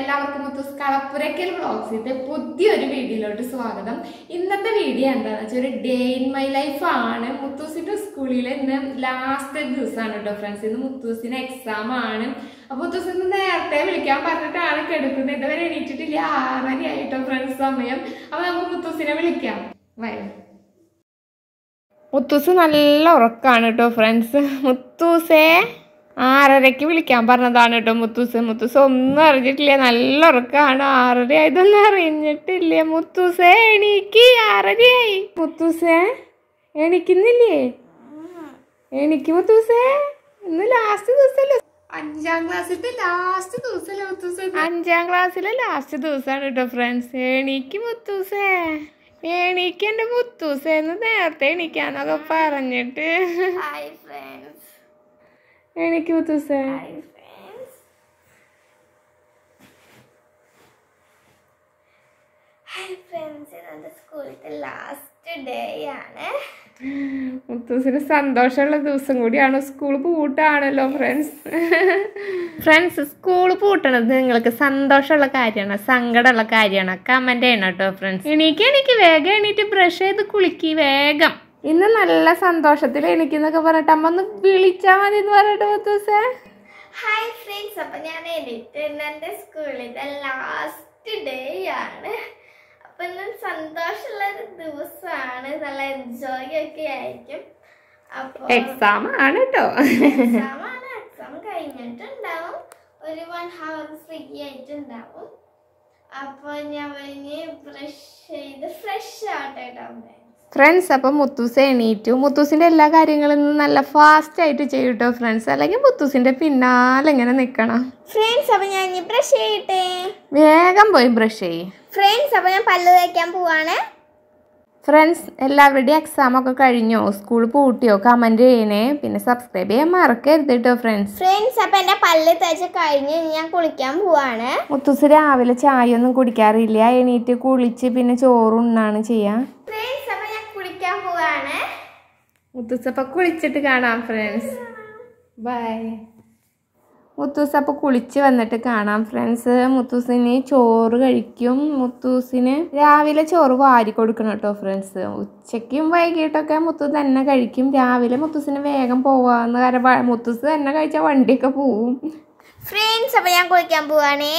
എല്ലാവർക്കും മുത്തൂസ് കളപ്പുരക്കൽ വ്ളോഗ്സിന്റെ പുതിയൊരു വീഡിയോയിലോട്ട് സ്വാഗതം ഇന്നത്തെ വീഡിയോ എന്താണെന്ന് വെച്ചാൽ ഒരു ഡേ ഇൻ മൈ ലൈഫ് ആണ് മുത്തൂസിന്റെ സ്കൂളിലെ ഇന്ന് ലാസ്റ്റ് ദിവസമാണ് കേട്ടോ ഫ്രണ്ട്സ് ഇന്ന് മുത്തൂസിന് എക്സാം ആണ് അപ്പൊ മുത്തൂസ് ഇന്ന് നേരത്തെ വിളിക്കാൻ പറഞ്ഞിട്ടാണ് കിടക്കുന്നത് ഇതുവരെ എണീറ്റിട്ടില്ല ആറര ആയിട്ടോ ഫ്രണ്ട്സ് സമയം അപ്പൊ നമുക്ക് മുത്തൂസിനെ വിളിക്കാം വരും മുത്തൂസ് നല്ല ഉറക്കാണ് കേട്ടോ ഫ്രണ്ട്സ് മുത്തൂസേ ആറരയ്ക്ക് വിളിക്കാൻ പറഞ്ഞതാണ് കേട്ടോ മുത്തൂസ് മുത്തൂസ് ഒന്നും അറിഞ്ഞിട്ടില്ല നല്ല ഉറക്കാണ് ആറര ആയതൊന്നും അറിഞ്ഞിട്ടില്ല മുത്തൂസേ എണീക്ക് ആറരയായി മുത്തൂസേ എണീക്കുന്നില്ലേ എണീക്ക് മുത്തൂസേ ഇന്ന് ലാസ്റ്റ് ദിവസമല്ലേ അഞ്ചാം ക്ലാസ്സിലത്തെ ലാസ്റ്റ് ദിവസമല്ലേ മുത്തൂസ് അഞ്ചാം ക്ലാസ്സിലെ ലാസ്റ്റ് ദിവസമാണ് കേട്ടോ ഫ്രണ്ട്സ് എണീക്ക് മുത്തൂസേ എണീക്ക് എൻ്റെ മുത്തൂസേ എന്ന് നേരത്തെ എണീക്കാന്നൊക്കെ പറഞ്ഞിട്ട് ഹായ് ഫ്രണ്ട്സ് എണീക്ക് മുത്തൂസേ ഹായ് ഫ്രണ്ട്സ് ഹായ് ഫ്രണ്ട്സ് ഇന്നത്തെ സ്കൂളിലത്തെ ലാസ്റ്റ് ഡേ ആണ് മുത്തൂസിന് സന്തോഷമുള്ള ദിവസം കൂടിയാണ് സ്കൂൾ പൂട്ടാണല്ലോ ഫ്രണ്ട്സ് ഫ്രണ്ട്സ് സ്കൂൾ പൂട്ടണത് നിങ്ങൾക്ക് സന്തോഷമുള്ള കാര്യമാണ് സങ്കടമുള്ള കാര്യമാണ് കമന്റ് ചെയ്യണം കേട്ടോ ഫ്രണ്ട്സ് എണീക്ക് എണീക്ക് വേഗം എണീറ്റ് ബ്രഷ് ചെയ്ത് കുളിക്ക് വേഗം ഇന്ന് നല്ല സന്തോഷത്തിൽ എണീക്കുന്നൊക്കെ പറഞ്ഞിട്ട് അമ്മ ഒന്ന് വിളിച്ചാൽ മതി എന്ന് പറഞ്ഞിട്ട് മുത്തൂസേ ഹായ് ഫ്രണ്ട്സ് അപ്പൊ ഞാൻ എഡിറ്റ് എന്റെ സ്കൂളിലത്തെ ലാസ്റ്റ് ഡേ ആണ് അപ്പൊ ഇന്ന് സന്തോഷമുള്ള ഒരു ദിവസമാണ് നല്ല എൻജോയ് ഒക്കെ ആയിരിക്കും അപ്പൊ എക്സാം ആണ് കേട്ടോ എക്സാം ആണ് എക്സാം കഴിഞ്ഞിട്ടുണ്ടാവും ഒരു വൺ ഹവർ ഫ്രീ ആയിട്ടുണ്ടാവും അപ്പൊ ഞാൻ കഴിഞ്ഞ് ബ്രഷ് ചെയ്ത് ഫ്രഷ് ആവട്ടെ കേട്ടോ ഫ്രണ്ട്സ് അപ്പം മുത്തൂസ് എണീറ്റു മുത്തൂസിന്റെ എല്ലാ കാര്യങ്ങളും ഇന്ന് നല്ല ഫാസ്റ്റ് ആയിട്ട് ചെയ്യും കേട്ടോ ഫ്രണ്ട്സ് അല്ലെങ്കിൽ മുത്തൂസിന്റെ പിന്നാലെ ഇങ്ങനെ നിൽക്കണം ഫ്രണ്ട്സ് അപ്പൊ ഞാൻ ഇനി ബ്രഷ് ചെയ്യട്ടെ വേഗം പോയി ബ്രഷ് ചെയ്യ് ഫ്രണ്ട്സ് അപ്പൊ ഞാൻ പല്ല് തേക്കാൻ പോവാണ് ഫ്രണ്ട്സ് എല്ലാവരുടെയും എക്സാം ഒക്കെ കഴിഞ്ഞോ സ്കൂൾ പൂട്ടിയോ കമൻറ്റ് ചെയ്യണേ പിന്നെ സബ്സ്ക്രൈബ് ചെയ്യാൻ മറക്കരുത് കേട്ടോ ഫ്രണ്ട്സ് ഫ്രണ്ട്സ് അപ്പൊ എന്റെ പല്ല് തേച്ച് കഴിഞ്ഞ് ഇനി ഞാൻ കുളിക്കാൻ പോവാണ് മുത്തൂസ് രാവിലെ ചായ ഒന്നും കുടിക്കാറില്ല എണീറ്റ് കുളിച്ച് പിന്നെ ചോറുണ്ണാണ് ചെയ്യാ ഫ്രണ്ട്സ് അപ്പൊ ഞാൻ കുളിക്കാൻ പോവാണ് മുത്തൂസ് അപ്പം കുളിച്ചിട്ട് കാണാം ഫ്രണ്ട്സ് ബൈ മുത്തൂസ് അപ്പോൾ കുളിച്ച് വന്നിട്ട് കാണാം ഫ്രണ്ട്സ് മുത്തൂസിന് ചോറ് കഴിക്കും മുത്തൂസിന് രാവിലെ ചോറ് വാരി കൊടുക്കണം കേട്ടോ ഫ്രണ്ട്സ് ഉച്ചയ്ക്കും വൈകിട്ടൊക്കെ മുത്തു തന്നെ കഴിക്കും രാവിലെ മുത്തൂസിന് വേഗം പോവാന്ന് കാരണം വ- മുത്തൂസ് തന്നെ കഴിച്ചാൽ വണ്ടിയൊക്കെ പോവും ഫ്രണ്ട്സ് അപ്പൊ ഞാൻ കുളിക്കാൻ പോവാണേ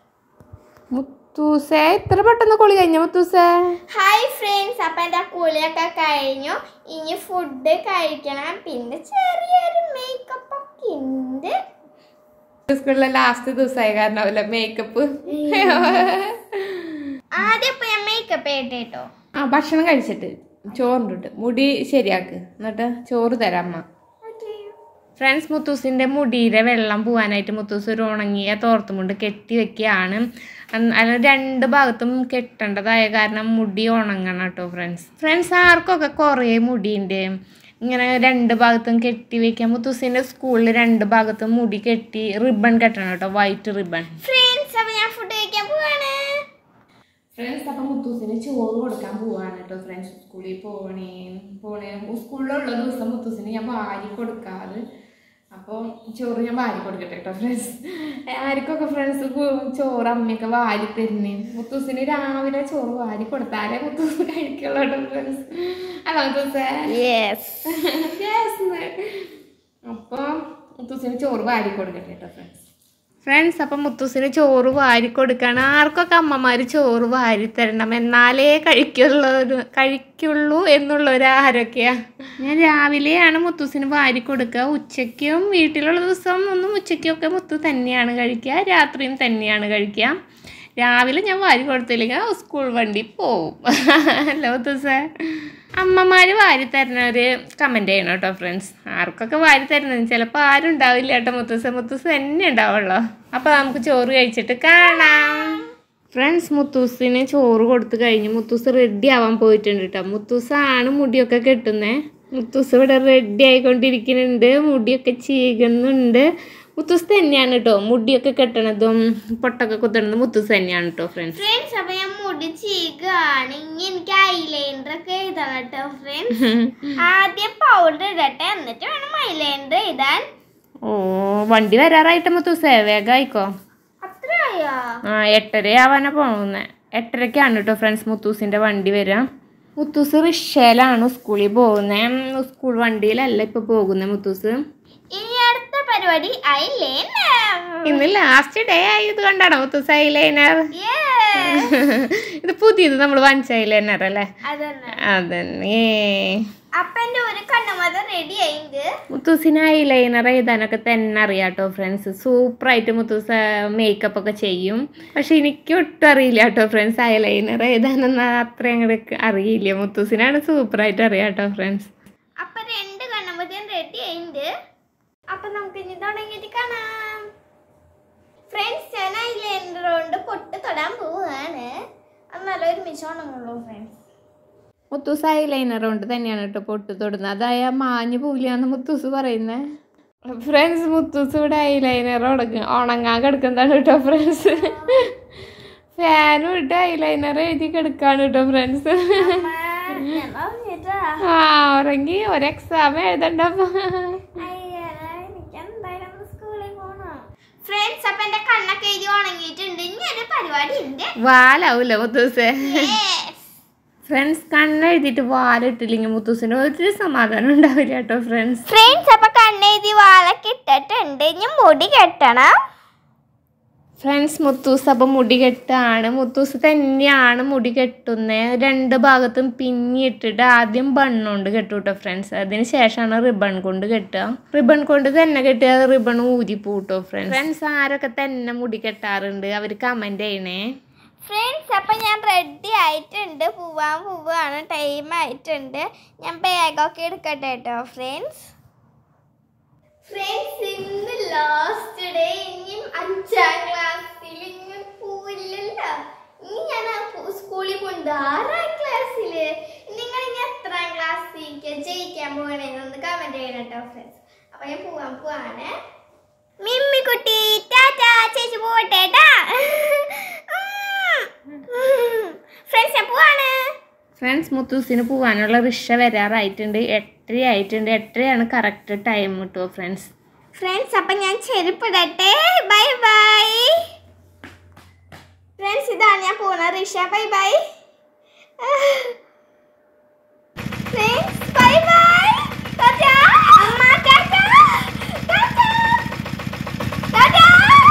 മുത്തൂസേ ഇത്ര പെട്ടെന്ന് കുളി കഴിഞ്ഞ മുത്തൂസേ ഹായ് ഫ്രണ്ട്സ് അപ്പൊ എന്റെ കുളിയൊക്കെ കഴിഞ്ഞു ഇനി ഫുഡ് കഴിക്കണം പിന്നെ ചെറിയൊരു മേക്കപ്പ് ഒക്കെ ഉണ്ട് സ്കൂളിലെ ലാസ്റ്റ് ദിവസമായി കാരണമല്ല മേക്കപ്പ് ആദ്യം ഇപ്പൊ ഞാൻ മേക്കപ്പ് ചെയ്യട്ടെ കേട്ടോ ആ ഭക്ഷണം കഴിച്ചിട്ട് ചോറുണ്ടിട്ട് മുടി ശരിയാക്ക് എന്നിട്ട് ചോറ് തരാം അമ്മ ഫ്രണ്ട്സ് മുത്തൂസിൻ്റെ മുടിയിലെ വെള്ളം പോകാനായിട്ട് മുത്തൂസ് ഒരു ഉണങ്ങിയ തോർത്തുമുണ്ട് കെട്ടി വെക്കുകയാണ് അന്ന് അത് രണ്ട് ഭാഗത്തും കെട്ടേണ്ടതായ കാരണം മുടി ഉണങ്ങണം കേട്ടോ ഫ്രണ്ട്സ് ഫ്രണ്ട്സ് ആർക്കൊക്കെ കുറേ മുടിയുണ്ട് ഇങ്ങനെ രണ്ട് ഭാഗത്തും കെട്ടി വെക്കാൻ മുത്തൂസിൻ്റെ സ്കൂളിൽ രണ്ട് ഭാഗത്തും മുടി കെട്ടി റിബൺ കെട്ടണം കേട്ടോ വൈറ്റ് റിബൺ ഫ്രണ്ട്സ് അപ്പൊ ഞാൻ ഫുഡ് കഴിക്കാൻ പോവാണ് ഫ്രണ്ട്സ് അപ്പം മുത്തൂസിന് ചോറ് കൊടുക്കാൻ പോവാണ് കേട്ടോ ഫ്രണ്ട്സ് സ്കൂളിൽ പോണേ പോണേ സ്കൂളിലുള്ള ദിവസം മുത്തൂസിന് ഞാൻ വാരി കൊടുക്കാറ് അപ്പോൾ ചോറ് ഞാൻ വാരി കൊടുക്കട്ടെ കേട്ടോ ഫ്രണ്ട്സ് ആർക്കൊക്കെ ഫ്രണ്ട്സ് ചോറ് അമ്മയൊക്കെ വാരി തരുന്നേ മുത്തൂസിന് രാവിലെ ചോറ് വാരി കൊടുത്താലേ മുത്തൂസ് കഴിക്കുള്ളൂ കേട്ടോ ഫ്രണ്ട്സ് അല്ല മുത്തൂസേ യെസ് അപ്പോൾ മുത്തൂസിന് ചോറ് വാരി കൊടുക്കട്ടെ കേട്ടോ ഫ്രണ്ട്സ് ഫ്രണ്ട്സ് അപ്പം മുത്തൂസിന് ചോറ് വാരി കൊടുക്കണം ആർക്കൊക്കെ അമ്മമാർ ചോറ് വാരി തരണം എന്നാലേ കഴിക്കുള്ളൂ ഒരു- കഴിക്കുള്ളൂ എന്നുള്ളൊരു ആരൊക്കെയാ ഞാൻ രാവിലെയാണ് മുത്തൂസിന് വാരി കൊടുക്കുക ഉച്ചയ്ക്കും വീട്ടിലുള്ള ദിവസം ഒന്നും ഉച്ചയ്ക്കൊക്കെ മുത്തു തന്നെയാണ് കഴിക്കുക രാത്രിയും തന്നെയാണ് കഴിക്കുക രാവിലെ ഞാൻ വാരി കൊടുത്തില്ലെങ്കിൽ സ്കൂൾ വണ്ടി പോവും അല്ല മുത്തൂസേ അമ്മമാർ വാരി തരുന്നവര് കമൻറ്റ് ചെയ്യണം കേട്ടോ ഫ്രണ്ട്സ് ആർക്കൊക്കെ വാരി തരുന്നത് ചിലപ്പോൾ ആരും ഉണ്ടാവില്ല കേട്ടോ മുത്തൂസ് മുത്തൂസ് തന്നെ ഉണ്ടാവുള്ളൂ അപ്പോൾ നമുക്ക് ചോറ് കഴിച്ചിട്ട് കാണാം ഫ്രണ്ട്സ് മുത്തൂസിന് ചോറ് കൊടുത്തു കഴിഞ്ഞ് മുത്തൂസ് റെഡി ആവാൻ പോയിട്ടുണ്ട് കേട്ടോ മുത്തൂസാണ് മുടിയൊക്കെ കെട്ടുന്നത് മുത്തൂസ് ഇവിടെ റെഡി ആയിക്കൊണ്ടിരിക്കുന്നുണ്ട് മുടിയൊക്കെ ചീകുന്നുണ്ട് മുത്തൂസ് തന്നെയാണ് കേട്ടോ മുടിയൊക്കെ കെട്ടണതും പൊട്ടൊക്കെ കുത്തണതും മുത്തൂസ് തന്നെയാണ് കേട്ടോ ഫ്രണ്ട്സ് ഫ്രണ്ട്സ് അപ്പൊ ഞാൻ മുടി ചീകാണ് ഇനി എനിക്ക് ഐലൈനർ ഒക്കെ എഴുതണം കേട്ടോ ഫ്രണ്ട്സ് ആദ്യം പൗഡർ ഇടട്ടെ എന്നിട്ട് വേണം ഐലൈനർ എഴുതാൻ ഓ വണ്ടി വരാറായിട്ട് മുത്തൂസേ വേഗം ആയിക്കോ അത്രയാ ആ എട്ടര ആവാനാ പോകുന്നത് എട്ടരക്കാണ് കേട്ടോ ഫ്രണ്ട്സ് മുത്തൂസിന്റെ വണ്ടി വരിക മുത്തൂസ് റിക്ഷയിലാണ് സ്കൂളിൽ പോകുന്നത് സ്കൂൾ വണ്ടിയിലല്ല ഇപ്പൊ പോകുന്നത് മുത്തൂസ് ഇനി അടുത്ത പരിപാടി ഐലൈനർ ഇന്ന് ലാസ്റ്റ് ഡേ ആയത് കൊണ്ടാണോ മുത്തൂസ് ഐലൈനർ Yes. ഇത് പുതിയത് നമ്മൾ വാങ്ങിച്ച ഐലൈനർ അല്ലേ അതന്നെ അതന്നെ അപ്പൊ എന്റെ ഒരു കണ്ണുമത റെഡി ആയിണ്ട് മുത്തൂസിന് ഐലൈനർ എഴുതാനൊക്കെ തന്നെ അറിയാട്ടോ ഫ്രണ്ട്സ് സൂപ്പറായിട്ട് മുത്തൂസ് മേക്കപ്പ് ഒക്കെ ചെയ്യും പക്ഷെ എനിക്ക് ഒട്ടും അറിയില്ല കേട്ടോ ഫ്രണ്ട്സ് ഐലൈനർ എഴുതാനൊന്നും അത്ര അങ്ങോട്ട് അറിയില്ല മുത്തൂസിനാണ് സൂപ്പറായിട്ട് അറിയാട്ടോ ഫ്രണ്ട്സ് അപ്പൊ രണ്ട് കണ്ണുമതിയും റെഡി ആയിണ്ട് അപ്പൊ നമുക്ക് ഇനി തുടങ്ങിയിട്ട് കാണാം ഫ്രണ്ട്സ് ഞാൻ ഐലൈനർ കൊണ്ട് പൊട്ട് തൊടാൻ പോവാണ് അത് നല്ല ഒരുമിച്ച് ഉണങ്ങുള്ളൂ ഫ്രണ്ട്സ് മുത്തൂസ് ഐലൈനർ കൊണ്ട് തന്നെയാണ് കേട്ടോ പൊട്ട് തൊടുന്നത് അതായ മാഞ്ഞു പോവില്ലാന്ന് മുത്തൂസ് പറയുന്നത് ഫ്രണ്ട്സ് മുത്തൂസ് ഇവിടെ ഐലൈനർ ഉണങ്ങ ഉണങ്ങാൻ കിടക്കുന്നതാണ് കേട്ടോ ഫ്രണ്ട്സ് ഫാനും ഇട്ട് ഐലൈനർ എഴുതി കിടക്കാണ് കേട്ടോ ഫ്രണ്ട്സ് ഞാൻ പറഞ്ഞിട്ടാ ആ ഉറങ്ങി ഒരു എക്സാം എഴുതണ്ടപ്പോ അയ്യടാ, എനിക്ക് എന്തായാലും സ്കൂളിൽ പോണം ഫ്രണ്ട്സ് അപ്പൊ എന്റെ കണ്ണൊക്കെ എഴുതി ഉണങ്ങിയിട്ടുണ്ട് ഇനി ഒരു പരിപാടി ഉണ്ട് വാലാവൂല മുത്തൂസ് ഫ്രണ്ട്സ് കണ്ണെഴുതിയിട്ട് വാലിട്ടില്ലെങ്കിൽ മുത്തൂസിന് ഒരു സമാധാനം ഉണ്ടാവില്ല കേട്ടോ ഫ്രണ്ട്സ് ഫ്രണ്ട്സ് അപ്പൊ കണ്ണെഴുതി വാളൊക്കെ ഇട്ടിട്ടുണ്ട് ഇനി മുടി കെട്ടണം ഫ്രണ്ട്സ് മുത്തൂസ് അപ്പം മുടി കെട്ടാണ് മുത്തൂസ് തന്നെയാണ് മുടി കെട്ടുന്നത് രണ്ട് ഭാഗത്തും പിന്നിട്ടിട്ട് ആദ്യം ബണ്ണുകൊണ്ട് കെട്ടു കേട്ടോ ഫ്രണ്ട്സ് അതിന് ശേഷമാണ് റിബൺ കൊണ്ട് കെട്ടുക റിബൺ കൊണ്ട് തന്നെ കെട്ടിയാൽ റിബൺ ഊരി പൂട്ടോ ഫ്രണ്ട്സ് ഫ്രണ്ട്സ് ആരൊക്കെ തന്നെ മുടി കെട്ടാറുണ്ട് അവർ കമൻറ്റ് ചെയ്യണേ ഫ്രണ്ട്സ് അപ്പൊ ഞാൻ റെഡി ആയിട്ടുണ്ട് പോവാൻ പോവാണ് ടൈം ആയിട്ടുണ്ട് ഞാൻ ബാഗൊക്കെ എടുക്കട്ടെ കേട്ടോ ഫ്രണ്ട്സ് ഫ്രണ്ട്സ് ഇന്ന് ലാസ്റ്റ് ഡേ ഇനിയും അഞ്ചാം ക്ലാസ്സിൽ ഇനി പോവില്ലല്ലോ ഇനി ഞാൻ സ്കൂളിൽ പോകുന്നത് ആറാം ക്ലാസ്സില് നിങ്ങൾ ഇനി എത്രാം ക്ലാസ്സിലേക്ക് ജയിക്കാൻ പോകണേന്നൊന്ന് കമന്റ് ചെയ്യണം കേട്ടോ ഫ്രണ്ട്സ് അപ്പൊ ഞാൻ പോവാൻ പോവാണ് മിമ്മിക്കുട്ടി ടാറ്റാ ചേച്ചി പോട്ടെ ഫ്രണ്ട്സ് ഞാൻ പോവാണ് ഫ്രണ്ട്സ് മുത്തൂസിന് പോകാനുള്ള റിക്ഷ വരാറായിട്ടുണ്ട് എട്ടര ആയിട്ടുണ്ട് എട്ടരയാണ് കറക്റ്റ് ടൈം കിട്ടുമോ ഫ്രണ്ട്സ് ഫ്രണ്ട്സ് അപ്പൊ ഞാൻ ചെരുപ്പിടട്ടെ ബൈ ബൈ ഫ്രണ്ട്സ് ഇതാണ് ഞാൻ പോണ rickshaw bye bye friends bye bye ടാറ്റാ അമ്മ ടാറ്റാ ടാറ്റാ ടാറ്റാ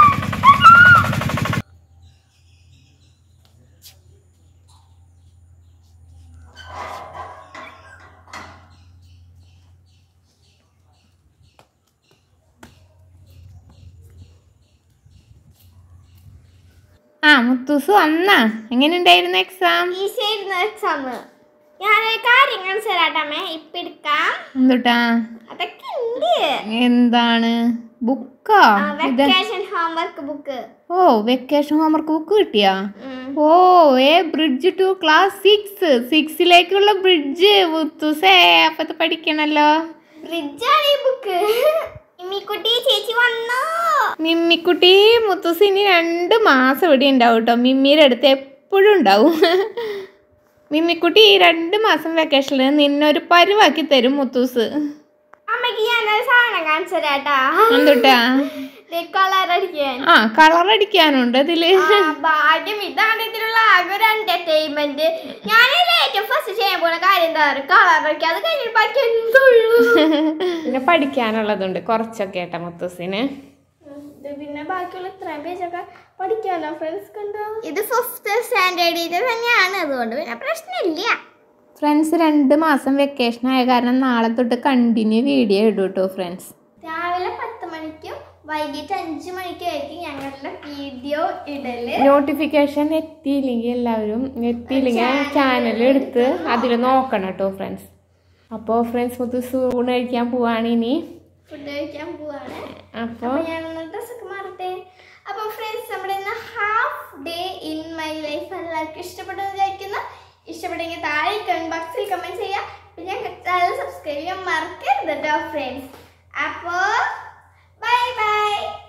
ആ മുത്തൂസ് വന്നാ എങ്ങനെ ഉണ്ടായിരുന്നു എക്സാം ഈസി ആയിരുന്നു എക്സാം ഞാനൊരു കാര്യം കാണിച്ചു തരാട്ടമ്മേ ഇപ്പൊ എടുക്കാം എന്തുട്ടാ അതൊക്കെ ഉണ്ട് എന്താണ് ബുക്കാ ഇത് വെക്കേഷൻ ഹോംവർക്ക് ബുക്ക് ഓ വെക്കേഷൻ ഹോംവർക്ക് ബുക്ക് കിട്ടിയാ ഓ a bridge to class six സിക്സിലേക്കുള്ള ബ്രിഡ്ജ് മുത്തൂസേ അപ്പത്തെ പഠിക്കണല്ലോ ബ്രിഡ്ജാണ് ഈ ബുക്ക് ഇമ്മിക്കുട്ടി ചേച്ചി വന്നോ മിമ്മിക്കുട്ടി മുത്തൂസ് ഇനി രണ്ട് മാസം ഇവിടെ ഉണ്ടാവും കേട്ടോ മിമ്മിയുടെ അടുത്ത് എപ്പോഴും ഉണ്ടാവും മിമ്മിക്കുട്ടി ഈ രണ്ട് മാസം വെക്കേഷനിൽ നിന്നൊരു പരുവാക്കി തരും മുത്തൂസ് അമ്മയ്ക്ക് ഞാനൊരു സാധനം കാണിച്ചു തരാട്ടാ എന്തുട്ടാ കളർ അടിക്കാൻ ആ കളർ അടിക്കാനുണ്ട് ഇതില് ആ, ഭാഗ്യം ഇതാണ് ഇതിലുള്ള ആകെ ഒരു എന്റർടൈൻമെന്റ് ഞാനിതിൽ ഏറ്റവും ഫസ്റ്റ് ചെയ്യാൻ പോണ കാര്യം എന്താ പറയുക കളർ അടിക്കുക അത് കഴിഞ്ഞിട്ട് ബാക്കി എന്തുള്ളൂ പിന്നെ പഠിക്കാനുള്ളതുണ്ട് കുറച്ചൊക്കെ ഏട്ടാ മുത്തൂസിന് ഇത് പിന്നെ ബാക്കിയുള്ള ഇത്രയും പേജൊക്കെ പഠിക്കാനോ ഫ്രണ്ട്സ് കണ്ടോ ഇത് ഫിഫ്ത്ത് സ്റ്റാൻഡേർഡിൽ തന്നെയാണ് അതുകൊണ്ട് പിന്നെ പ്രശ്നമില്ല ഫ്രണ്ട്സ് രണ്ട് മാസം വെക്കേഷൻ ആയ കാരണം നാളെ തൊട്ട് കണ്ടിന്യൂ വീഡിയോ ഇടും കേട്ടോ ഫ്രണ്ട്സ് രാവിലെ പത്ത് മണിക്കും വൈകിട്ട് അഞ്ച് മണിക്കും ആയിരിക്കും ഞങ്ങളുടെ വീഡിയോ ഇടല് നോട്ടിഫിക്കേഷൻ എത്തിയില്ലെങ്കിൽ എല്ലാവരും എത്തിയില്ലെങ്കിൽ ചാനൽ എടുത്ത് അതിൽ നോക്കണം കേട്ടോ ഫ്രണ്ട്സ് അപ്പോൾ ഫ്രണ്ട്സ് മൊത്തം സൂണ് കഴിക്കാൻ പോവാണ് ഇനി ഫുഡ് കഴിക്കാൻ പോവാണ് അപ്പോൾ അപ്പൊ ഞാനൊന്ന് ഡ്രസ്സൊക്കെ മാറട്ടെ അപ്പൊ ഫ്രണ്ട്സ് നമ്മുടെ ഇന്ന് half day in my life എല്ലാവർക്കും ഇഷ്ടപ്പെട്ടു വിചാരിക്കുന്നു ഇഷ്ടപ്പെട്ടെങ്കിൽ താഴെ കമന്റ് ബോക്സിൽ കമന്റ് ചെയ്യാം പിന്നെ ചാനൽ സബ്സ്ക്രൈബ് ചെയ്യാൻ മറക്കരുത് കേട്ടോ ഫ്രണ്ട്സ് അപ്പോ ബൈ ബൈ